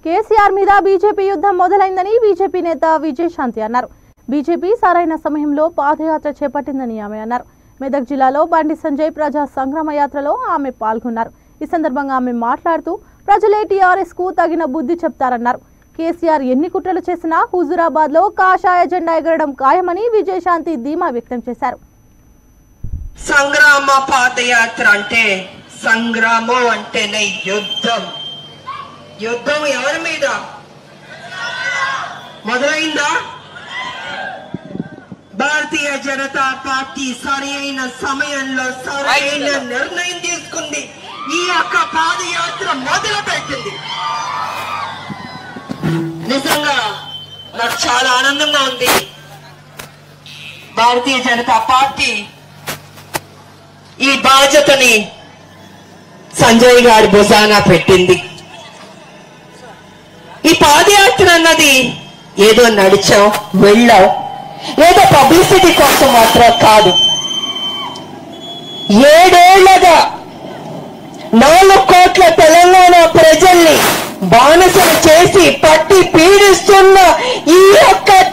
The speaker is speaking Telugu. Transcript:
కేసీఆర్ మీద బీజేపీ యుద్ధం మొదలైందని బీజేపీ నేత విజయశాంతి అన్నారు బీజేపీ సరైన సమయంలో పాదయాత్ర చేపట్టిందని ఆమె అన్నారు మెదక్ జిల్లాలో బండి సంజయ్ ప్రజా సంగ్రామ యాత్రలో ఆమె పాల్గొన్నారు ఈ సందర్భంగా ఆమె మాట్లాడుతూ ప్రజలే టీఆర్ఎస్ కు తగిన బుద్ధి చెప్తారన్నారు కేసీఆర్ ఎన్ని కుట్రలు చేసినా హుజురాబాద్ లో కాషాయ జెండా ఎగరడం ఖాయమని విజయశాంతి ధీమా వ్యక్తం చేశారు సంగ్రామ పాదయాత్ర అంటే సంగ్రామం అంటేనే యుద్ధం యుద్ధం ఎవరి మీద మొదలైందా భారతీయ జనతా పార్టీ సరైన సమయంలో సరైన నిర్ణయం తీసుకుంది ఈ యొక్క పాదయాత్ర మొదలు పెట్టింది నిజంగా నాకు చాలా ఆనందంగా ఉంది భారతీయ జనతా పార్టీ ఈ బాధ్యతని సంజయ్ గారి భుజాన పెట్టింది ఈ పాదయాత్ర అన్నది ఏదో నడిచాం వెళ్ళాం ఏదో పబ్లిసిటీ కోసం మాత్రం కాదు ఏడేళ్లగా నాలుగు కోట్ల తెలంగాణ ప్రజల్ని బానిసలు చేసి పట్టి పీడిస్తున్న ఈ యొక్క